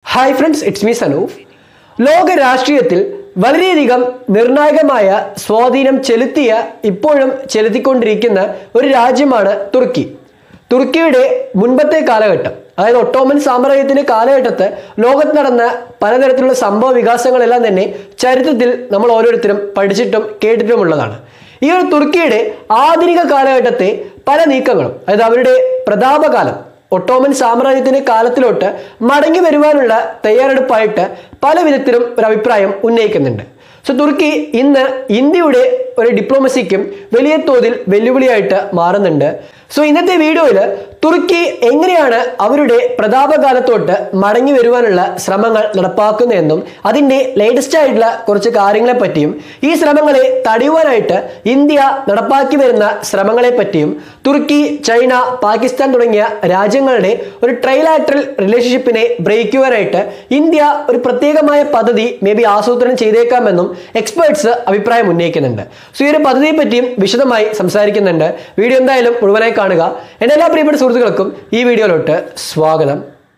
hi friends it's me Sanoof ലോക രാഷ്ട്രീയത്തിൽ വളരെയധികം നിർണായകമായ സ്വാധീനം ചെലുത്തിയ ഇപ്പോഴും ചെലുത്തിക്കൊണ്ടിരിക്കുന്ന ഒരു രാജ്യമാണ് തുർക്കി തുർക്കിയുടെ മുൻപത്തെ കാലഘട്ടം അതായത് ഒട്ടോമൻ സാമ്രാജ്യത്തിന്റെ കാലഘട്ടത്ത് ലോകത്ത് നടന്ന പലതരത്തിലുള്ള സംഭവ വികാസങ്ങളെല്ലാം തന്നെ ചരിത്രത്തിൽ നമ്മൾ ഓരോരുത്തരും പഠിച്ചിട്ടും കേട്ടിട്ടുമുള്ളതാണ് ഈ ഒരു തുർക്കിയുടെ ആധുനിക കാലഘട്ടത്തെ പല നീക്കങ്ങളും അതായത് അവരുടെ പ്രതാപകാലം ഒട്ടോമൻ സാമ്രാജ്യത്തിന്റെ കാലത്തിലോട്ട് മടങ്ങി വരുവാനുള്ള തയ്യാറെടുപ്പായിട്ട് പല വിധത്തിലും ഒരു അഭിപ്രായം ഉന്നയിക്കുന്നുണ്ട് സോ തുർക്കി ഇന്ന് ഇന്ത്യയുടെ ഒരു ഡിപ്ലോമസിക്കും വലിയ തോതിൽ വെല്ലുവിളിയായിട്ട് മാറുന്നുണ്ട് സോ ഇന്നത്തെ വീഡിയോയിൽ തുർക്കി എങ്ങനെയാണ് അവരുടെ പ്രതാപകാലത്തോട്ട് മടങ്ങി വരുവാനുള്ള ശ്രമങ്ങൾ നടപ്പാക്കുന്നതെന്നും അതിൻ്റെ ലേറ്റസ്റ്റ് ആയിട്ടുള്ള കുറച്ച് കാര്യങ്ങളെ പറ്റിയും ഈ ശ്രമങ്ങളെ തടയുവാനായിട്ട് ഇന്ത്യ നടപ്പാക്കി വരുന്ന ശ്രമങ്ങളെ പറ്റിയും തുർക്കി ചൈന പാകിസ്ഥാൻ തുടങ്ങിയ രാജ്യങ്ങളുടെ ഒരു ട്രൈലാറ്ററൽ റിലേഷൻഷിപ്പിനെ ബ്രേക്ക് ചെയ്യുവാനായിട്ട് ഇന്ത്യ ഒരു പ്രത്യേകമായ പദ്ധതി മേ ബി ആസൂത്രണം ചെയ്തേക്കാമെന്നും എക്സ്പേർട്സ് അഭിപ്രായം ഉന്നയിക്കുന്നുണ്ട് സോ ഈ ഒരു പദ്ധതിയെ പറ്റിയും വിശദമായി സംസാരിക്കുന്നുണ്ട് വീഡിയോ എന്തായാലും മുഴുവനായി കാണുക എൻ്റെ എല്ലാ പ്രിയപ്പെട്ട സുഹൃത്തുക്കൾക്കും ഈ വീഡിയോയിലോട്ട് സ്വാഗതം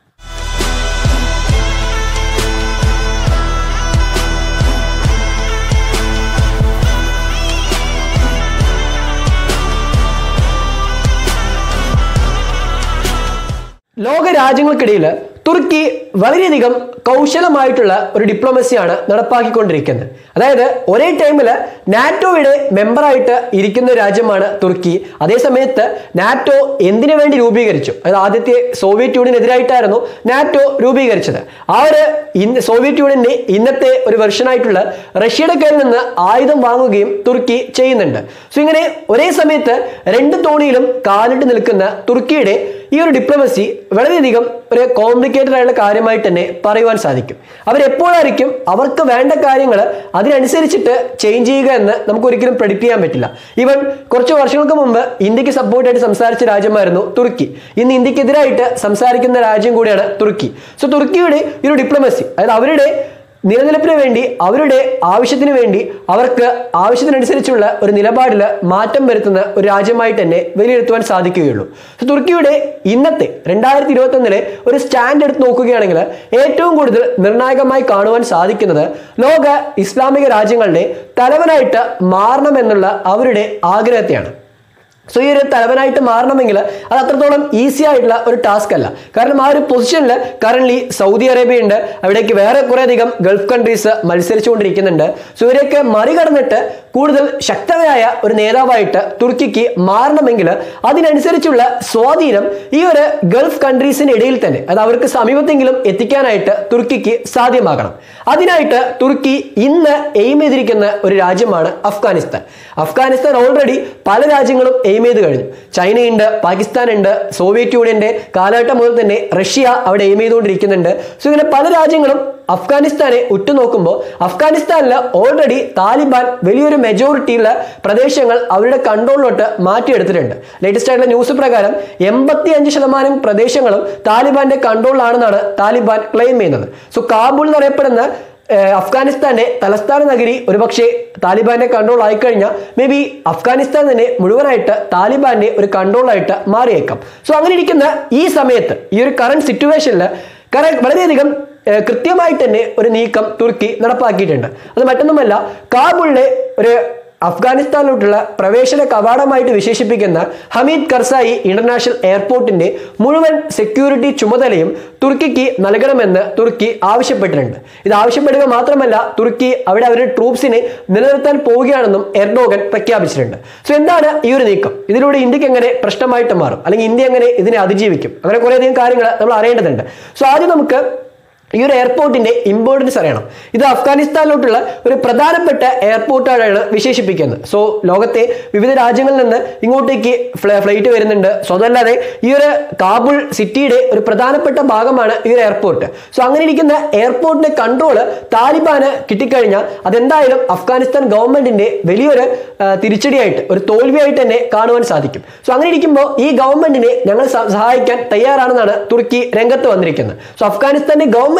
ലോക രാജ്യങ്ങൾക്കിടയിൽ തുർക്കി വളരെയധികം കൗശലമായിട്ടുള്ള ഒരു ഡിപ്ലോമസിയാണ് നടപ്പാക്കിക്കൊണ്ടിരിക്കുന്നത് അതായത് ഒരേ ടൈമിൽ നാറ്റോയുടെ മെമ്പറായിട്ട് ഇരിക്കുന്ന രാജ്യമാണ് തുർക്കി അതേ സമയത്ത് നാറ്റോ എന്തിനു വേണ്ടി രൂപീകരിച്ചു അതായത് ആദ്യത്തെ സോവിയറ്റ് യൂണിയനെതിരായിട്ടായിരുന്നു നാറ്റോ രൂപീകരിച്ചത് ആ ഒരു ഇന്ന് സോവിയറ്റ് യൂണിയന്റെ ഇന്നത്തെ ഒരു വെർഷനായിട്ടുള്ള റഷ്യയുടെ കയ്യിൽ നിന്ന് ആയുധം വാങ്ങുകയും തുർക്കി ചെയ്യുന്നുണ്ട് സോ ഇങ്ങനെ ഒരേ സമയത്ത് രണ്ട് തോണിയിലും കാലിട്ട് നിൽക്കുന്ന തുർക്കിയുടെ ഈ ഒരു ഡിപ്ലോമസി വളരെയധികം ഒരു കോംപ്ലിക്കേറ്റഡ് ആയിട്ടുള്ള കാര്യമായിട്ട് തന്നെ പറയുവാൻ സാധിക്കും അവരെപ്പോഴായിരിക്കും അവർക്ക് വേണ്ട കാര്യങ്ങൾ അതിനനുസരിച്ചിട്ട് ചേഞ്ച് ചെയ്യുക എന്ന് നമുക്ക് ഒരിക്കലും പ്രെഡിക്റ്റ് ചെയ്യാൻ പറ്റില്ല ഈവൻ കുറച്ച് വർഷങ്ങൾക്ക് മുമ്പ് ഇന്ത്യക്ക് സപ്പോർട്ടായിട്ട് സംസാരിച്ച രാജ്യമായിരുന്നു തുർക്കി ഇന്ന് ഇന്ത്യക്കെതിരായിട്ട് സംസാരിക്കുന്ന രാജ്യം കൂടിയാണ് തുർക്കി സോ തുർക്കിയുടെ ഈ ഒരു ഡിപ്ലോമസി അതായത് അവരുടെ നിലനിൽപ്പിന് വേണ്ടി അവരുടെ ആവശ്യത്തിന് വേണ്ടി അവർക്ക് ആവശ്യത്തിനനുസരിച്ചുള്ള ഒരു നിലപാടിൽ മാറ്റം വരുത്തുന്ന ഒരു രാജ്യമായിട്ട് തന്നെ വിലയിരുത്തുവാൻ സാധിക്കുകയുള്ളൂ സോ തുർക്കിയുടെ ഇന്നത്തെ രണ്ടായിരത്തി ഇരുപത്തി ഒന്നിലെ ഒരു സ്റ്റാൻഡ് എടുത്ത് നോക്കുകയാണെങ്കിൽ ഏറ്റവും കൂടുതൽ നിർണായകമായി കാണുവാൻ സാധിക്കുന്നത് ലോക ഇസ്ലാമിക രാജ്യങ്ങളുടെ തലവനായിട്ട് മാറണമെന്നുള്ള അവരുടെ ആഗ്രഹത്തെയാണ് സോ ഈ ഒരു തലവനായിട്ട് മാറണമെങ്കിൽ അത് അത്രത്തോളം ഈസി ആയിട്ടുള്ള ഒരു ടാസ്ക് അല്ല കാരണം ആ ഒരു പൊസിഷനിൽ കറന്റ് സൗദി അറേബ്യ ഉണ്ട് അവിടേക്ക് വേറെ കുറെ അധികം ഗൾഫ് കൺട്രീസ് മത്സരിച്ചുകൊണ്ടിരിക്കുന്നുണ്ട് സോ ഇവരെയൊക്കെ മറികടന്നിട്ട് കൂടുതൽ ശക്തമായ ഒരു നേതാവായിട്ട് തുർക്കിക്ക് മാറണമെങ്കിൽ അതിനനുസരിച്ചുള്ള സ്വാധീനം ഈ ഒരു ഗൾഫ് കൺട്രീസിന് ഇടയിൽ തന്നെ അത് അവർക്ക് സമീപത്തെങ്കിലും എത്തിക്കാനായിട്ട് തുർക്കിക്ക് സാധ്യമാകണം അതിനായിട്ട് തുർക്കി ഇന്ന് എയിം ചെയ്തിരിക്കുന്ന ഒരു രാജ്യമാണ് അഫ്ഗാനിസ്ഥാൻ അഫ്ഗാനിസ്ഥാൻ ഓൾറെഡി പല രാജ്യങ്ങളും എയിം ചെയ്ത് കഴിഞ്ഞു ചൈനയുണ്ട് പാകിസ്ഥാൻ ഉണ്ട് സോവിയറ്റ് യൂണിയന്റെ കാലഘട്ടം മുതൽ തന്നെ റഷ്യ അവിടെ എയിം ചെയ്തുകൊണ്ടിരിക്കുന്നുണ്ട് സോ ഇങ്ങനെ പല രാജ്യങ്ങളും അഫ്ഗാനിസ്ഥാനെ ഉറ്റുനോക്കുമ്പോൾ അഫ്ഗാനിസ്ഥാനിൽ ഓൾറെഡി താലിബാൻ വലിയൊരു മെജോറിറ്റിയുള്ള പ്രദേശങ്ങൾ അവരുടെ കൺട്രോളിലോട്ട് മാറ്റിയെടുത്തിട്ടുണ്ട് ലേറ്റസ്റ്റ് ആയിട്ടുള്ള ന്യൂസ് പ്രകാരം എൺപത്തി അഞ്ച് ശതമാനം പ്രദേശങ്ങളും താലിബാന്റെ കൺട്രോളിലാണെന്നാണ് താലിബാൻ ക്ലെയിം ചെയ്യുന്നത് സോ കാബൂൾ എന്നറിയപ്പെടുന്ന ഏഹ് അഫ്ഗാനിസ്ഥാന്റെ തലസ്ഥാന നഗരി ഒരുപക്ഷെ താലിബാന്റെ കൺട്രോൾ ആയിക്കഴിഞ്ഞാൽ മേ ബി അഫ്ഗാനിസ്ഥാൻ തന്നെ മുഴുവനായിട്ട് താലിബാന്റെ ഒരു കൺട്രോളായിട്ട് മാറിയേക്കാം സോ അങ്ങനെ ഇരിക്കുന്ന ഈ സമയത്ത് ഈ ഒരു കറണ്ട് സിറ്റുവേഷനിൽ വളരെയധികം ഏഹ് കൃത്യമായിട്ട് തന്നെ ഒരു നീക്കം തുർക്കി നടപ്പാക്കിയിട്ടുണ്ട് അത് മറ്റൊന്നുമല്ല കാബൂളിലെ ഒരു അഫ്ഗാനിസ്ഥാനിലോട്ടുള്ള പ്രവേശന കവാടമായിട്ട് വിശേഷിപ്പിക്കുന്ന ഹമീദ് കർസായി ഇന്റർനാഷണൽ എയർപോർട്ടിന്റെ മുഴുവൻ സെക്യൂരിറ്റി ചുമതലയും തുർക്കിക്ക് നൽകണമെന്ന് തുർക്കി ആവശ്യപ്പെട്ടിട്ടുണ്ട് ഇത് ആവശ്യപ്പെടുക മാത്രമല്ല തുർക്കി അവിടെ അവരുടെ ട്രൂപ്സിനെ നിലനിർത്താൻ പോവുകയാണെന്നും എർഡോഗൻ പ്രഖ്യാപിച്ചിട്ടുണ്ട് സോ എന്താണ് ഈ ഒരു നീക്കം ഇതിലൂടെ ഇന്ത്യക്ക് എങ്ങനെ പ്രശ്നമായിട്ട് മാറും അല്ലെങ്കിൽ ഇന്ത്യ എങ്ങനെ ഇതിനെ അതിജീവിക്കും അങ്ങനെ കുറേയധികം കാര്യങ്ങൾ നമ്മൾ അറിയേണ്ടതുണ്ട് സോ ആദ്യം നമുക്ക് ഈ ഒരു എയർപോർട്ടിന്റെ ഇമ്പോർട്ടൻസ് അറിയണം ഇത് അഫ്ഗാനിസ്ഥാനിലോട്ടുള്ള ഒരു പ്രധാനപ്പെട്ട എയർപോർട്ടാണ് വിശേഷിപ്പിക്കുന്നത് സോ ലോകത്തെ വിവിധ രാജ്യങ്ങളിൽ നിന്ന് ഇങ്ങോട്ടേക്ക് ഫ്ലൈറ്റ് വരുന്നുണ്ട് സോ അതല്ലാതെ ഈ ഒരു കാബുൾ സിറ്റിയുടെ ഒരു പ്രധാനപ്പെട്ട ഭാഗമാണ് ഈ ഒരു എയർപോർട്ട് സോ അങ്ങനെ ഇരിക്കുന്ന എയർപോർട്ടിന്റെ കൺട്രോള് താലിബാന് കിട്ടിക്കഴിഞ്ഞാൽ അതെന്തായാലും അഫ്ഗാനിസ്ഥാൻ ഗവൺമെന്റിന്റെ വലിയൊരു ആ, തിരിച്ചടിയായിട്ട് ഒരു തോൽവിയായിട്ട് തന്നെ കാണുവാൻ സാധിക്കും സോ അങ്ങനെ ഇരിക്കുമ്പോൾ ഈ ഗവൺമെന്റിനെ ഞങ്ങൾ സ- സഹായിക്കാൻ തയ്യാറാണെന്നാണ് തുർക്കി രംഗത്ത് വന്നിരിക്കുന്നത് സോ അഫ്ഗാനിസ്ഥാന്റെ ഗവൺമെന്റ്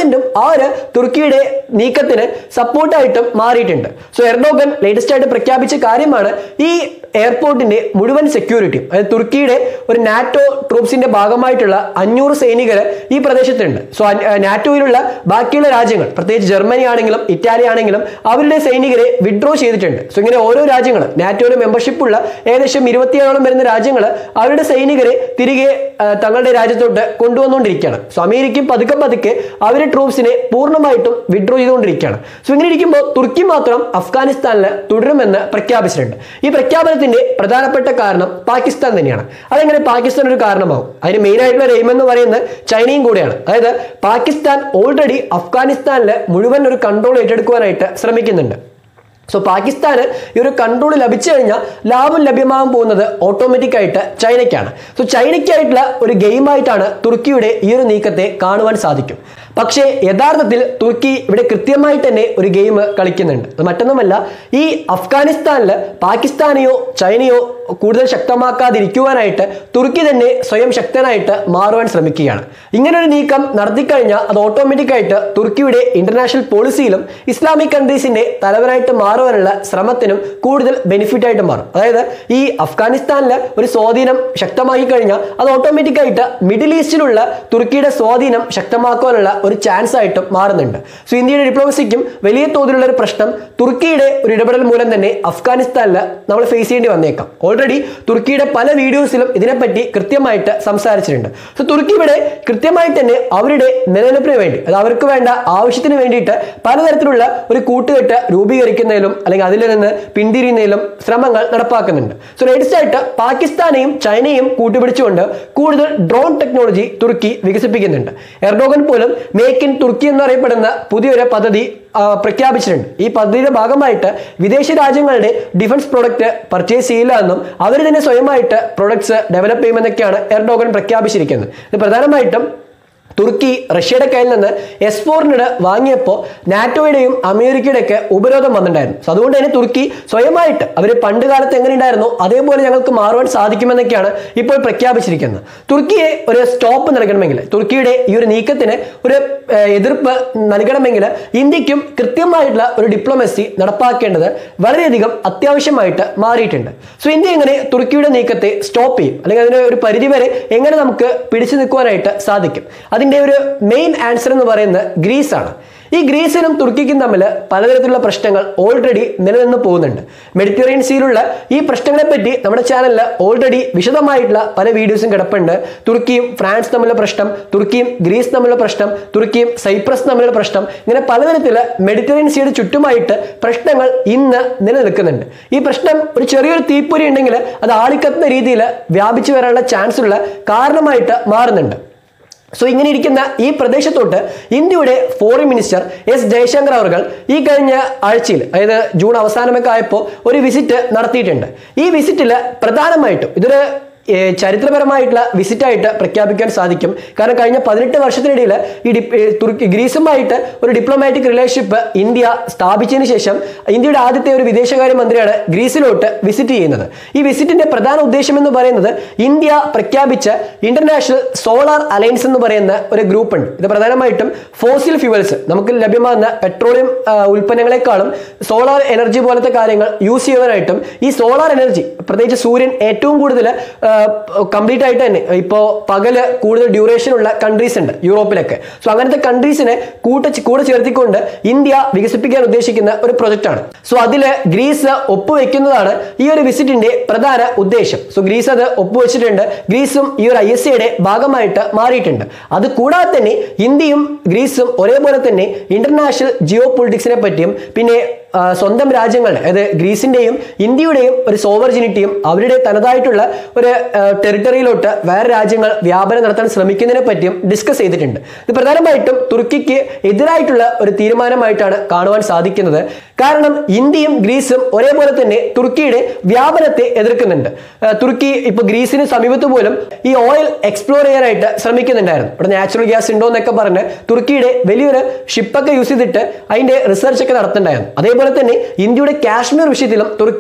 ഗവൺമെന്റും ആ ഒരു തുർക്കിയുടെ നീക്കത്തിന് സപ്പോർട്ടായിട്ടും മാറിയിട്ടുണ്ട് സോ എർഡോഗൻ ലേറ്റസ്റ്റ് ആയിട്ട് പ്രഖ്യാപിച്ച കാര്യമാണ് ഈ എയർപോർട്ടിന്റെ മുഴുവൻ സെക്യൂരിറ്റിയും അതായത് തുർക്കിയുടെ ഒരു നാറ്റോ ട്രൂപ്സിന്റെ ഭാഗമായിട്ടുള്ള അഞ്ഞൂറ് സൈനികര് ഈ പ്രദേശത്തുണ്ട് സോ നാറ്റോയിലുള്ള ബാക്കിയുള്ള രാജ്യങ്ങൾ പ്രത്യേകിച്ച് ജർമ്മനി ആണെങ്കിലും ഇറ്റാലി ആണെങ്കിലും അവരുടെ സൈനികരെ വിഡ്രോ ചെയ്തിട്ടുണ്ട് സോ ഇങ്ങനെ ഓരോ രാജ്യങ്ങൾ നാറ്റോയുടെ മെമ്പർഷിപ്പ് ഉള്ള ഏകദേശം ഇരുപത്തിയേഴോളം വരുന്ന രാജ്യങ്ങൾ അവരുടെ സൈനികരെ തിരികെ ആ, തങ്ങളുടെ രാജ്യത്തോട്ട് കൊണ്ടുവന്നുകൊണ്ടിരിക്കുകയാണ് സോ അമേരിക്കയും പതുക്കെ പതുക്കെ അവരുടെ ട്രൂപ്സിനെ പൂർണ്ണമായിട്ടും വിഡ്രോ ചെയ്തുകൊണ്ടിരിക്കുകയാണ് സോ ഇങ്ങനെ ഇരിക്കുമ്പോൾ തുർക്കി മാത്രം അഫ്ഗാനിസ്ഥാനിൽ തുടരുമെന്ന് പ്രഖ്യാപിച്ചിട്ടുണ്ട് ഈ പ്രഖ്യാപനത്തിന്റെ പ്രധാനപ്പെട്ട കാരണം പാകിസ്ഥാൻ തന്നെയാണ് അതെങ്ങനെ പാകിസ്ഥാൻ ഒരു കാരണമാവും അതിന് മെയിൻ ആയിട്ടുള്ള ഒരു എയിം എന്ന് പറയുന്നത് ചൈനയും കൂടെയാണ് അതായത് പാകിസ്ഥാൻ ഓൾറെഡി അഫ്ഗാനിസ്ഥാനിൽ മുഴുവൻ ഒരു കൺട്രോൾ ഏറ്റെടുക്കുവാനായിട്ട് ശ്രമിക്കുന്നുണ്ട് സോ പാകിസ്ഥാന് ഈ ഒരു കൺട്രോൾ ലഭിച്ചു കഴിഞ്ഞാൽ ലാഭം ലഭ്യമാകാൻ പോകുന്നത് ഓട്ടോമാറ്റിക് ആയിട്ട് ചൈനയ്ക്കാണ് സോ ചൈനയ്ക്കായിട്ടുള്ള ഒരു ഗെയിമായിട്ടാണ് തുർക്കിയുടെ ഈ ഒരു നീക്കത്തെ കാണുവാൻ സാധിക്കും പക്ഷേ യഥാർത്ഥത്തിൽ തുർക്കി ഇവിടെ കൃത്യമായിട്ട് തന്നെ ഒരു ഗെയിം കളിക്കുന്നുണ്ട് അത് മറ്റൊന്നുമല്ല ഈ അഫ്ഗാനിസ്ഥാനിൽ പാകിസ്ഥാനെയോ ചൈനയോ കൂടുതൽ ശക്തമാക്കാതിരിക്കുവാനായിട്ട് തുർക്കി തന്നെ സ്വയം ശക്തനായിട്ട് മാറുവാൻ ശ്രമിക്കുകയാണ് ഇങ്ങനൊരു നീക്കം നടത്തിക്കഴിഞ്ഞാൽ അത് ഓട്ടോമാറ്റിക് ആയിട്ട് തുർക്കിയുടെ ഇന്റർനാഷണൽ പോളിസിയിലും ഇസ്ലാമിക് കൺട്രീസിന്റെ തലവനായിട്ട് മാറുവാനുള്ള ശ്രമത്തിനും കൂടുതൽ ബെനിഫിറ്റ് ആയിട്ട് മാറും അതായത് ഈ അഫ്ഗാനിസ്ഥാനിൽ ഒരു സ്വാധീനം ശക്തമാക്കി കഴിഞ്ഞാൽ അത് ഓട്ടോമാറ്റിക് ആയിട്ട് മിഡിൽ ഈസ്റ്റിലുള്ള തുർക്കിയുടെ സ്വാധീനം ശക്തമാക്കുവാനുള്ള ഒരു ചാൻസ് ആയിട്ടും മാറുന്നുണ്ട് സോ ഇന്ത്യയുടെ ഡിപ്ലോമസിക്കും വലിയ തോതിലുള്ള ഒരു പ്രശ്നം തുർക്കിയുടെ ഒരു ഇടപെടൽ മൂലം തന്നെ അഫ്ഗാനിസ്ഥാനിൽ നമ്മൾ ഫേസ് ചെയ്യേണ്ടി വന്നേക്കാം ഓൾറെഡി തുർക്കിയുടെ പല വീഡിയോസിലും ഇതിനെപ്പറ്റി കൃത്യമായിട്ട് സംസാരിച്ചിട്ടുണ്ട് സോ തുർക്കി ഇവിടെ കൃത്യമായിട്ട് തന്നെ അവരുടെ നിലനിൽപ്പിന് വേണ്ടി അത് അവർക്ക് വേണ്ട ആവശ്യത്തിന് വേണ്ടിയിട്ട് പലതരത്തിലുള്ള ഒരു കൂട്ടുകെട്ട് രൂപീകരിക്കുന്നതിലും അല്ലെങ്കിൽ അതിൽ നിന്ന് പിന്തിരിയുന്നതിലും ശ്രമങ്ങൾ നടപ്പാക്കുന്നുണ്ട് സോ ലേറ്റസ്റ്റ് ആയിട്ട് പാകിസ്ഥാനെയും ചൈനയും കൂട്ടുപിടിച്ചുകൊണ്ട് കൂടുതൽ ഡ്രോൺ ടെക്നോളജി തുർക്കി വികസിപ്പിക്കുന്നുണ്ട് എർഡോഗൻ പോലും മേക്ക് ഇൻ തുർക്കി എന്നറിയപ്പെടുന്ന പുതിയൊരു പദ്ധതി ആ, പ്രഖ്യാപിച്ചിട്ടുണ്ട് ഈ പദ്ധതിയുടെ ഭാഗമായിട്ട് വിദേശ രാജ്യങ്ങളുടെ ഡിഫൻസ് പ്രൊഡക്റ്റ് പർച്ചേസ് ചെയ്യില്ല എന്നും അവർ തന്നെ സ്വയമായിട്ട് പ്രൊഡക്ട്സ് ഡെവലപ്പ് ചെയ്യുമെന്നൊക്കെയാണ് എർഡോഗൻ പ്രഖ്യാപിച്ചിരിക്കുന്നത് ഇത് പ്രധാനമായിട്ടും തുർക്കി റഷ്യയുടെ കയ്യിൽ നിന്ന് എസ് ഫോറിനിടെ വാങ്ങിയപ്പോൾ നാറ്റോയുടെയും അമേരിക്കയുടെ ഒക്കെ ഉപരോധം വന്നിട്ടുണ്ടായിരുന്നു സോ അതുകൊണ്ട് തന്നെ തുർക്കി സ്വയമായിട്ട് അവർ പണ്ട് കാലത്ത് എങ്ങനെ ഉണ്ടായിരുന്നു അതേപോലെ ഞങ്ങൾക്ക് മാറുവാൻ സാധിക്കുമെന്നൊക്കെയാണ് ഇപ്പോൾ പ്രഖ്യാപിച്ചിരിക്കുന്നത് തുർക്കിയെ ഒരു സ്റ്റോപ്പ് നൽകണമെങ്കിൽ തുർക്കിയുടെ ഈ ഒരു നീക്കത്തിന് ഒരു ഏഹ്, എതിർപ്പ് നൽകണമെങ്കിൽ ഇന്ത്യക്കും കൃത്യമായിട്ടുള്ള ഒരു ഡിപ്ലോമസി നടപ്പാക്കേണ്ടത് വളരെയധികം അത്യാവശ്യമായിട്ട് മാറിയിട്ടുണ്ട് സോ ഇന്ത്യ എങ്ങനെ തുർക്കിയുടെ നീക്കത്തെ സ്റ്റോപ്പ് ചെയ്യും അല്ലെങ്കിൽ അതിന് ഒരു പരിധിവരെ എങ്ങനെ നമുക്ക് പിടിച്ചു നിൽക്കുവാനായിട്ട് സാധിക്കും അതിന്റെ ഒരു മെയിൻ ആൻസർ എന്ന് പറയുന്നത് ഗ്രീസ് ആണ് ഈ ഗ്രീസിനും തുർക്കിക്കും തമ്മിൽ പലതരത്തിലുള്ള പ്രശ്നങ്ങൾ ഓൾറെഡി നിലനിന്ന് പോകുന്നുണ്ട് മെഡിറ്ററേനിയൻ സീയിലുള്ള ഈ പ്രശ്നങ്ങളെ പറ്റി നമ്മുടെ ചാനലിൽ ഓൾറെഡി വിശദമായിട്ടുള്ള പല വീഡിയോസും കിടപ്പുണ്ട് തുർക്കിയും ഫ്രാൻസ് തമ്മിലുള്ള പ്രശ്നം തുർക്കിയും ഗ്രീസ് തമ്മിലുള്ള പ്രശ്നം തുർക്കിയും സൈപ്രസ് തമ്മിലുള്ള പ്രശ്നം ഇങ്ങനെ പലതരത്തിൽ മെഡിറ്ററേനിയൻ സീയുടെ ചുറ്റുമായിട്ട് പ്രശ്നങ്ങൾ ഇന്ന് നിലനിൽക്കുന്നുണ്ട് ഈ പ്രശ്നം ഒരു ചെറിയൊരു തീപ്പൊരി ഉണ്ടെങ്കിൽ അത് ആളിക്കത്തുന്ന രീതിയിൽ വ്യാപിച്ചു വരാനുള്ള ചാൻസ് ഉള്ള കാരണമായിട്ട് മാറുന്നുണ്ട് സോ ഇങ്ങനെ ഇരിക്കുന്ന ഈ പ്രദേശത്തോട്ട് ഇന്ത്യയുടെ ഫോറിൻ മിനിസ്റ്റർ എസ് ജയശങ്കർ അവർ ഈ കഴിഞ്ഞ ആഴ്ചയിൽ അതായത് ജൂൺ അവസാനമൊക്കെ ആയപ്പോൾ ഒരു വിസിറ്റ് നടത്തിയിട്ടുണ്ട് ഈ വിസിറ്റിൽ പ്രധാനമായിട്ടും ഇതൊരു ഏർ, ചരിത്രപരമായിട്ടുള്ള വിസിറ്റായിട്ട് പ്രഖ്യാപിക്കാൻ സാധിക്കും കാരണം കഴിഞ്ഞ പതിനെട്ട് വർഷത്തിനിടയിൽ ഈ ഡി- ഏർ, തുർക്കി ഗ്രീസുമായിട്ട് ഒരു ഡിപ്ലോമാറ്റിക് റിലേഷൻഷിപ്പ് ഇന്ത്യ സ്ഥാപിച്ചതിന് ശേഷം ഇന്ത്യയുടെ ആദ്യത്തെ ഒരു വിദേശകാര്യ മന്ത്രിയാണ് ഗ്രീസിലോട്ട് വിസിറ്റ് ചെയ്യുന്നത് ഈ വിസിറ്റിന്റെ പ്രധാന ഉദ്ദേശം എന്ന് പറയുന്നത് ഇന്ത്യ പ്രഖ്യാപിച്ച ഇന്റർനാഷണൽ സോളാർ അലയൻസ് എന്ന് പറയുന്ന ഒരു ഗ്രൂപ്പ് ഉണ്ട് ഇത് പ്രധാനമായിട്ടും ഫോസിൽ ഫ്യൂവൽസ് നമുക്ക് ലഭ്യമാകുന്ന പെട്രോളിയം ആ, ഉൽപ്പന്നങ്ങളെക്കാളും സോളാർ എനർജി പോലത്തെ കാര്യങ്ങൾ യൂസ് ചെയ്യുവാനായിട്ടും ഈ സോളാർ എനർജി പ്രത്യേകിച്ച് സൂര്യൻ ഏറ്റവും കൂടുതൽ കംപ്ലീറ്റ് ആയിട്ട് തന്നെ ഇപ്പോൾ പകല് കൂടുതൽ ഡ്യൂറേഷൻ ഉള്ള കൺട്രീസ് ഉണ്ട് യൂറോപ്പിലൊക്കെ സോ അങ്ങനത്തെ കൺട്രീസിനെ കൂട്ട കൂടെ ചേർത്തിക്കൊണ്ട് ഇന്ത്യ വികസിപ്പിക്കാൻ ഉദ്ദേശിക്കുന്ന ഒരു പ്രൊജക്റ്റാണ് സോ അതിൽ ഗ്രീസ് ഒപ്പുവെക്കുന്നതാണ് ഈ ഒരു വിസിറ്റിന്റെ പ്രധാന ഉദ്ദേശം സോ ഗ്രീസ് അത് ഒപ്പുവെച്ചിട്ടുണ്ട് ഗ്രീസും ഈ ഒരു ഐ എസ് സിയുടെ ഭാഗമായിട്ട് മാറിയിട്ടുണ്ട് അത് കൂടാതെ തന്നെ ഇന്ത്യയും ഗ്രീസും ഒരേപോലെ തന്നെ ഇന്റർനാഷണൽ ജിയോ പൊളിറ്റിക്സിനെ പറ്റിയും പിന്നെ ആ, സ്വന്തം രാജ്യങ്ങളുടെ അതായത് ഗ്രീസിന്റെയും ഇന്ത്യയുടെയും ഒരു സോവർജിനിറ്റിയും അവരുടെ തനതായിട്ടുള്ള ഒരു ടെറിട്ടറിയിലോട്ട് വേറെ രാജ്യങ്ങൾ വ്യാപനം നടത്താൻ ശ്രമിക്കുന്നതിനെ പറ്റിയും ഡിസ്കസ് ചെയ്തിട്ടുണ്ട് ഇത് പ്രധാനമായിട്ടും തുർക്കിക്ക് എതിരായിട്ടുള്ള ഒരു തീരുമാനമായിട്ടാണ് കാണുവാൻ സാധിക്കുന്നത് കാരണം ഇന്ത്യയും ഗ്രീസും ഒരേപോലെ തന്നെ തുർക്കിയുടെ വ്യാപനത്തെ എതിർക്കുന്നുണ്ട് ആ, തുർക്കി ഇപ്പൊ ഗ്രീസിന് സമീപത്ത് പോലും ഈ ഓയിൽ എക്സ്പ്ലോർ ചെയ്യാനായിട്ട് ശ്രമിക്കുന്നുണ്ടായിരുന്നു ഇവിടെ നാച്ചുറൽ ഗ്യാസ് ഉണ്ടോ എന്നൊക്കെ പറഞ്ഞ് തുർക്കിയുടെ വലിയൊരു ഷിപ്പൊക്കെ യൂസ് ചെയ്തിട്ട് അതിന്റെ റിസർച്ച് ഒക്കെ നടത്തുന്നുണ്ടായിരുന്നു അതേപോലെ തന്നെ ഇന്ത്യയുടെ കാശ്മീർ വിഷയത്തിലും തുർക്കി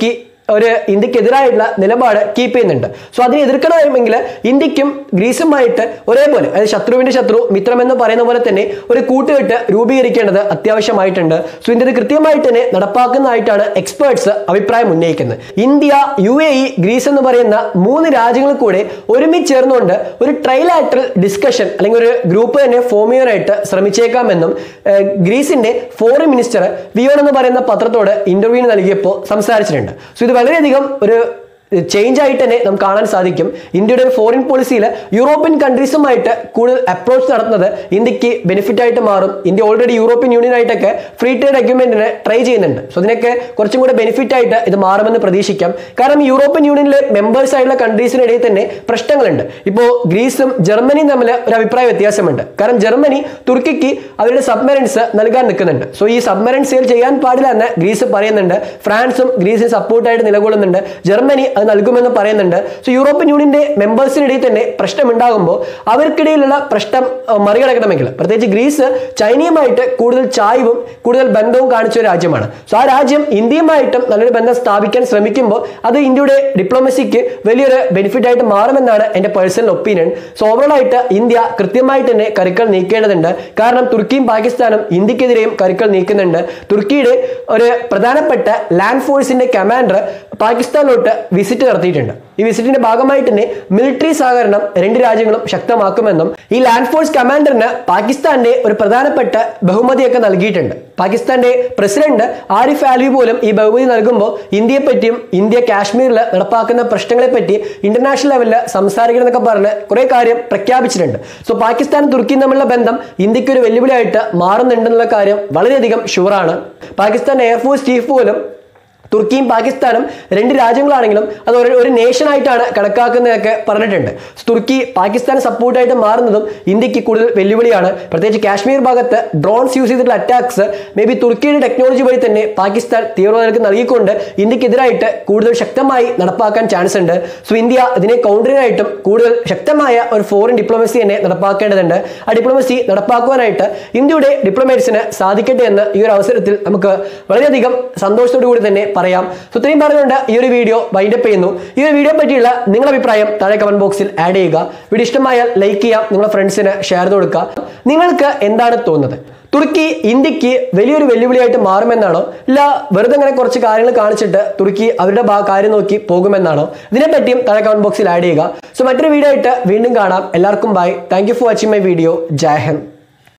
ഒരു ഇന്ത്യക്കെതിരായിട്ടുള്ള നിലപാട് കീപ്പ് ചെയ്യുന്നുണ്ട് സോ അതിനെ എതിർക്കണമെങ്കിൽ ഇന്ത്യക്കും ഗ്രീസുമായിട്ട് ഒരേപോലെ അതായത് ശത്രുവിന്റെ ശത്രു മിത്രമെന്ന് പറയുന്ന പോലെ തന്നെ ഒരു കൂട്ടുകെട്ട് രൂപീകരിക്കേണ്ടത് അത്യാവശ്യമായിട്ടുണ്ട് സോ ഇന്ത്യ ഇത് കൃത്യമായിട്ട് തന്നെ നടപ്പാക്കുന്നതായിട്ടാണ് എക്സ്പേർട്സ് അഭിപ്രായം ഉന്നയിക്കുന്നത് India U A E Greece എന്ന് പറയുന്ന മൂന്ന് രാജ്യങ്ങൾ കൂടെ ഒരുമിച്ച് ചേർന്നുകൊണ്ട് ഒരു ട്രൈലാറ്ററൽ ഡിസ്കഷൻ അല്ലെങ്കിൽ ഒരു ഗ്രൂപ്പ് തന്നെ ഫോം ചെയ്യാനായിട്ട് ശ്രമിച്ചേക്കാമെന്നും ഏഹ്, ഗ്രീസിന്റെ ഫോറിൻ മിനിസ്റ്റർ വിയോൺ എന്ന് പറയുന്ന പത്രത്തോട് ഇന്റർവ്യൂ നൽകിയപ്പോൾ സംസാരിച്ചിട്ടുണ്ട് സോ ഇത് വളരെയധികം ഒരു ചേഞ്ച് ആയിട്ട് തന്നെ നമുക്ക് കാണാൻ സാധിക്കും ഇന്ത്യയുടെ ഒരു ഫോറിൻ പോളിസിയിൽ യൂറോപ്യൻ കൺട്രീസുമായിട്ട് കൂടുതൽ അപ്രോച്ച് നടത്തുന്നത് ഇന്ത്യക്ക് ബെനിഫിറ്റ് ആയിട്ട് മാറും ഇന്ത്യ ഓൾറെഡി യൂറോപ്യൻ യൂണിയൻ ആയിട്ടൊക്കെ ഫ്രീ ട്രേഡ് അഗ്രിമെന്റിന് ട്രൈ ചെയ്യുന്നുണ്ട് സോ അതിനൊക്കെ കുറച്ചും കൂടെ ബെനിഫിറ്റ് ആയിട്ട് ഇത് മാറുമെന്ന് പ്രതീക്ഷിക്കാം കാരണം യൂറോപ്യൻ യൂണിയനിലെ മെമ്പേഴ്സ് ആയിട്ടുള്ള കൺട്രീസിനിടയിൽ തന്നെ പ്രശ്നങ്ങളുണ്ട് ഇപ്പോൾ ഗ്രീസും ജർമ്മനിയും തമ്മിൽ ഒരു അഭിപ്രായ വ്യത്യാസമുണ്ട് കാരണം ജർമ്മനി തുർക്കിക്ക് അവരുടെ സബ്മറൈൻസ് നൽകാൻ നിൽക്കുന്നുണ്ട് സോ ഈ സബ്മറൈൻ സെയിൽ ചെയ്യാൻ പാടില്ല എന്ന് ഗ്രീസ് പറയുന്നുണ്ട് ഫ്രാൻസും ഗ്രീസിന് സപ്പോർട്ടായിട്ട് നിലകൊള്ളുന്നുണ്ട് ജർമ്മനി അത് നൽകുമെന്ന് പറയുന്നുണ്ട് സോ യൂറോപ്യൻ യൂണിയന്റെ മെമ്പേഴ്സിനിടയിൽ തന്നെ പ്രശ്നം ഉണ്ടാകുമ്പോൾ അവർക്കിടയിലുള്ള പ്രശ്നം അഹ്, മറികടക്കണമെങ്കിൽ പ്രത്യേകിച്ച് ഗ്രീസ് ചൈനയുമായിട്ട് കൂടുതൽ ചായ്വും കൂടുതൽ ബന്ധവും കാണിച്ച ഒരു രാജ്യമാണ് സോ ആ രാജ്യം ഇന്ത്യയുമായിട്ടും നല്ലൊരു ബന്ധം സ്ഥാപിക്കാൻ ശ്രമിക്കുമ്പോൾ അത് ഇന്ത്യയുടെ ഡിപ്ലോമസിക്ക് വലിയൊരു ബെനിഫിറ്റ് ആയിട്ട് മാറുമെന്നാണ് എൻ്റെ പേഴ്സണൽ ഒപ്പീനിയൻ സോ ഓവറോൾ ആയിട്ട് ഇന്ത്യ കൃത്യമായിട്ട് തന്നെ കരുക്കൾ നീക്കേണ്ടതുണ്ട് കാരണം തുർക്കിയും പാകിസ്ഥാനും ഇന്ത്യക്കെതിരെയും കരുക്കൾ നീക്കുന്നുണ്ട് തുർക്കിയുടെ ഒരു പ്രധാനപ്പെട്ട ലാൻഡ് ഫോഴ്സിന്റെ കമാൻഡർ പാകിസ്ഥാനിലോട്ട് വിസിറ്റ് നടത്തിയിട്ടുണ്ട് ഈ വിസിറ്റിന്റെ ഭാഗമായിട്ട് തന്നെ മിലിറ്ററി സഹകരണം രണ്ട് രാജ്യങ്ങളും ശക്തമാക്കുമെന്നും ഈ ലാൻഡ് ഫോഴ്സ് കമാൻഡറിന് പാകിസ്ഥാന്റെ ഒരു പ്രധാനപ്പെട്ട ബഹുമതിയൊക്കെ നൽകിയിട്ടുണ്ട് പാകിസ്ഥാന്റെ പ്രസിഡന്റ് ആരിഫ് ആലി പോലും ഈ ബഹുമതി നൽകുമ്പോൾ ഇന്ത്യയെ പറ്റിയും ഇന്ത്യ കാശ്മീരിൽ നടപ്പാക്കുന്ന പ്രശ്നങ്ങളെ പറ്റി ഇന്റർനാഷണൽ ലെവലിൽ സംസാരിക്കണം എന്നൊക്കെ പറഞ്ഞ് കുറെ കാര്യം പ്രഖ്യാപിച്ചിട്ടുണ്ട് സോ പാകിസ്ഥാനും തുർക്കിയും തമ്മിലുള്ള ബന്ധം ഇന്ത്യക്ക് ഒരു വെല്ലുവിളിയായിട്ട് മാറുന്നുണ്ടെന്നുള്ള കാര്യം വളരെയധികം ഷുവറാണ് പാകിസ്ഥാൻ എയർഫോഴ്സ് ചീഫ് പോലും തുർക്കിയും പാകിസ്ഥാനും രണ്ട് രാജ്യങ്ങളാണെങ്കിലും അത് ഒരു ഒരു നേഷൻ ആയിട്ടാണ് കണക്കാക്കുന്നതൊക്കെ പറഞ്ഞിട്ടുണ്ട് തുർക്കി പാകിസ്ഥാൻ സപ്പോർട്ടായിട്ട് മാറുന്നതും ഇന്ത്യക്ക് കൂടുതൽ വെല്ലുവിളിയാണ് പ്രത്യേകിച്ച് കാശ്മീർ ഭാഗത്ത് ഡ്രോൺസ് യൂസ് ചെയ്തിട്ടുള്ള അറ്റാക്സ് മേ ബി തുർക്കിയുടെ ടെക്നോളജി വഴി തന്നെ പാകിസ്ഥാൻ തീവ്രവാദികൾക്ക് നൽകിക്കൊണ്ട് ഇന്ത്യക്കെതിരായിട്ട് കൂടുതൽ ശക്തമായി നടപ്പാക്കാൻ ചാൻസ് ഉണ്ട് സോ ഇന്ത്യ ഇതിനെ കൗണ്ടറിനായിട്ടും കൂടുതൽ ശക്തമായ ഒരു ഫോറിൻ ഡിപ്ലോമസി തന്നെ നടപ്പാക്കേണ്ടതുണ്ട് ആ ഡിപ്ലോമസി നടപ്പാക്കുവാനായിട്ട് ഇന്ത്യയുടെ ഡിപ്ലോമാറ്റ്സിന് സാധിക്കട്ടെ എന്ന് ഈ ഒരു അവസരത്തിൽ നമുക്ക് വളരെയധികം സന്തോഷത്തോടു കൂടി തന്നെ പറയാം സോ ഇത്രയും പറഞ്ഞുകൊണ്ട് ഈ ഒരു വീഡിയോ വൈൻഡപ്പ് ചെയ്യുന്നു ഈ ഒരു വീഡിയോ പറ്റിയുള്ള നിങ്ങളുടെ അഭിപ്രായം താഴെ കമന്റ് ബോക്സിൽ ആഡ് ചെയ്യുക വീഡിയോ ഇഷ്ടമായാൽ ലൈക്ക് ചെയ്യാം നിങ്ങളുടെ ഫ്രണ്ട്സിന് ഷെയർ ചെയ്ത് കൊടുക്കുക നിങ്ങൾക്ക് എന്താണ് തോന്നുന്നത് തുർക്കി ഇന്ത്യക്ക് വലിയൊരു വെല്ലുവിളിയായിട്ട് മാറുമെന്നാണോ ഇല്ല വെറുതെ അങ്ങനെ കുറച്ച് കാര്യങ്ങൾ കാണിച്ചിട്ട് തുർക്കി അവരുടെ ഭാ- കാര്യം നോക്കി പോകുമെന്നാണോ ഇതിനെപ്പറ്റിയും താഴെ കമന്റ് ബോക്സിൽ ആഡ് ചെയ്യുക സോ മറ്റൊരു വീഡിയോ ആയിട്ട് വീണ്ടും കാണാം എല്ലാവർക്കും bye thank you for watching my video Jai Hind